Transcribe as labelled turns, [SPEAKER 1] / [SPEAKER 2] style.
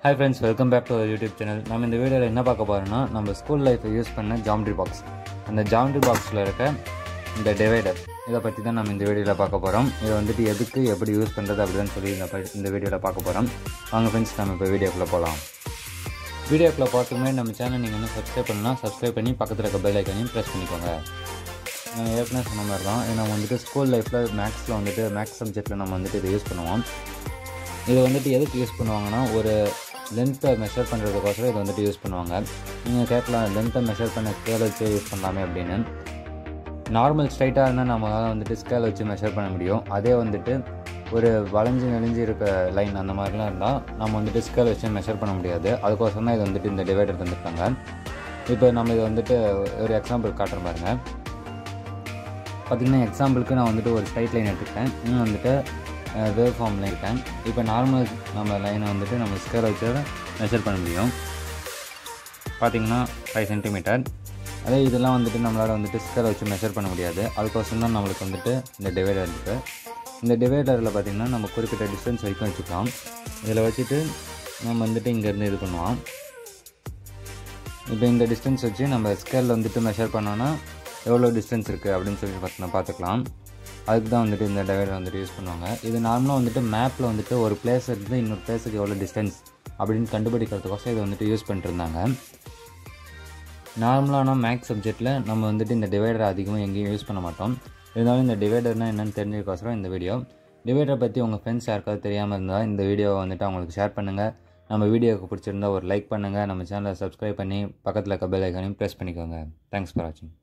[SPEAKER 1] hi friends welcome back to YouTube channel நம்ம இந்த வீடியோவில் என்ன பார்க்க போகிறோம்னா நம்ம ஸ்கூல் லைஃப்பில் யூஸ் பண்ண ஜாமெட்ரி பாக்ஸ் அந்த ஜாமெட்ரி பாக்ஸில் இருக்க இந்த டிவைடர் இதை பற்றி தான் நம்ம இந்த வீடியோவில் பார்க்க போகிறோம் இதை வந்துட்டு எதுக்கு எப்படி யூஸ் பண்ணுறது அப்படின்னு சொல்லி இந்த ப- இந்த வீடியோவில் பார்க்க போகிறோம் வாங்க ஃப்ரெண்ட்ஸ் நம்ம இப்போ வீடியோக்குள்ளே போகலாம் வீடியோக்குள்ளே பார்க்கறதுக்கு முன்னாடி நம்ம சேனல் நீங்கள் இன்னும் சப்ஸ்கிரைப் பண்ணலாம் சப்ஸ்கிரைப் பண்ணி பக்கத்தில் இருக்க பெல் ஐக்கனையும் ப்ரெஸ் பண்ணிக்கோங்க நான் ஏற்கனவே சொன்ன மாதிரி தான் இது நம்ம வந்துட்டு ஸ்கூல் லைஃப்பில் மேக்ஸில் வந்துட்டு மேக்ஸ் சப்ஜெக்ட்டில் நம்ம வந்துட்டு இதை யூஸ் பண்ணுவோம் இது வந்துட்டு எதுக்கு யூஸ் பண்ணுவாங்கன்னா ஒரு லென்த்தை மெஷர் பண்ணுறதுக்கோசரம் இதை வந்துட்டு யூஸ் பண்ணுவாங்க நீங்கள் கேட்கலாம் லென்த்தை மெஷர் பண்ண ஸ்கேல் வச்சு யூஸ் பண்ணலாமே அப்படின்னு நார்மல் ஸ்ட்ரைட்டாக இருந்தால் நம்மளால் வந்துட்டு ஸ்கேல் வச்சு மெஷர் பண்ண முடியும் அதே வந்துட்டு ஒரு வளைஞ்சு நெளிஞ்சு இருக்க லைன் அந்த மாதிரிலாம் இருந்தால் நம்ம வந்துட்டு ஸ்கேல் வச்சு மெஷர் பண்ண முடியாது அதுக்கோசரம் தான் இது வந்துட்டு இந்த டிவைடர் தந்துருக்காங்க இப்போ நம்ம இது வந்துட்டு ஒரு எக்ஸாம்பிள் காட்டுறேன் பாருங்கள் பார்த்திங்கன்னா எக்ஸாம்பிளுக்கு நான் வந்துட்டு ஒரு ஸ்ட்ரைட் லைன் எடுத்துக்கிட்டேன் இன்னும் வந்துட்டு வேவ் ஃபார்மில் இருக்கேன் இப்போ நார்மல் நம்ம லைனை வந்துட்டு நம்ம ஸ்கேல் வச்சு மெஷர் பண்ண முடியும் பார்த்திங்கன்னா ஃபைவ் சென்டிமீட்டர் அதே இதெல்லாம் வந்துட்டு நம்மளால் வந்துட்டு ஸ்கேல் வச்சு மெஷர் பண்ண முடியாது அதுக்கோசரம் தான் நம்மளுக்கு வந்துட்டு இந்த டிவைடர் இருக்குது இந்த டிவைடரில் பார்த்திங்கன்னா நம்ம குறிப்பிட்ட டிஸ்டன்ஸ் வரைக்கும் வச்சுக்கலாம் இதில் வச்சுட்டு நம்ம வந்துட்டு இங்கேருந்து இது பண்ணுவோம் இப்போ இந்த டிஸ்டன்ஸ் வச்சு நம்ம ஸ்கேலில் வந்துட்டு மெஷர் பண்ணோன்னா எவ்வளோ டிஸ்டன்ஸ் இருக்குது அப்படின்னு சொல்லி பார்த்து பார்த்துக்கலாம் அதுக்கு தான் வந்துட்டு இந்த டிவைடர் வந்துட்டு யூஸ் பண்ணுவாங்க இது நார்மலாக வந்துட்டு மேப்பில் வந்துட்டு ஒரு பிளேஸ் இருந்து இன்னொரு பிளேஸுக்கு எவ்வளோ டிஸ்டன்ஸ் அப்படின்னு கண்டுபிடிக்கிறதுக்கோசம் இதை வந்துட்டு யூஸ் பண்ணிட்டுருந்தாங்க நார்மலான மேக்ஸ் சப்ஜெக்ட்டில் நம்ம வந்துட்டு இந்த டிவைடரை அதிகமாக எங்கேயும் யூஸ் பண்ண மாட்டோம் இருந்தாலும் இந்த டிவைடர்னால் என்னென்னு தெரிஞ்சுக்கோசரம் இந்த வீடியோ டிவைடரை பற்றி உங்கள் ஃப்ரெண்ட்ஸ் யாருக்காவது தெரியாமல் இருந்தால் இந்த வீடியோவை வந்துட்டு அவங்களுக்கு ஷேர் பண்ணுங்கள் நம்ம வீடியோவுக்கு பிடிச்சிருந்தா ஒரு லைக் பண்ணுங்கள் நம்ம சேனலை சப்ஸ்கிரைப் பண்ணி பக்கத்தில் இருக்க பெல் ஐக்கானையும் ப்ரெஸ் பண்ணிக்கோங்க தேங்க்ஸ் ஃபார் வாட்சிங்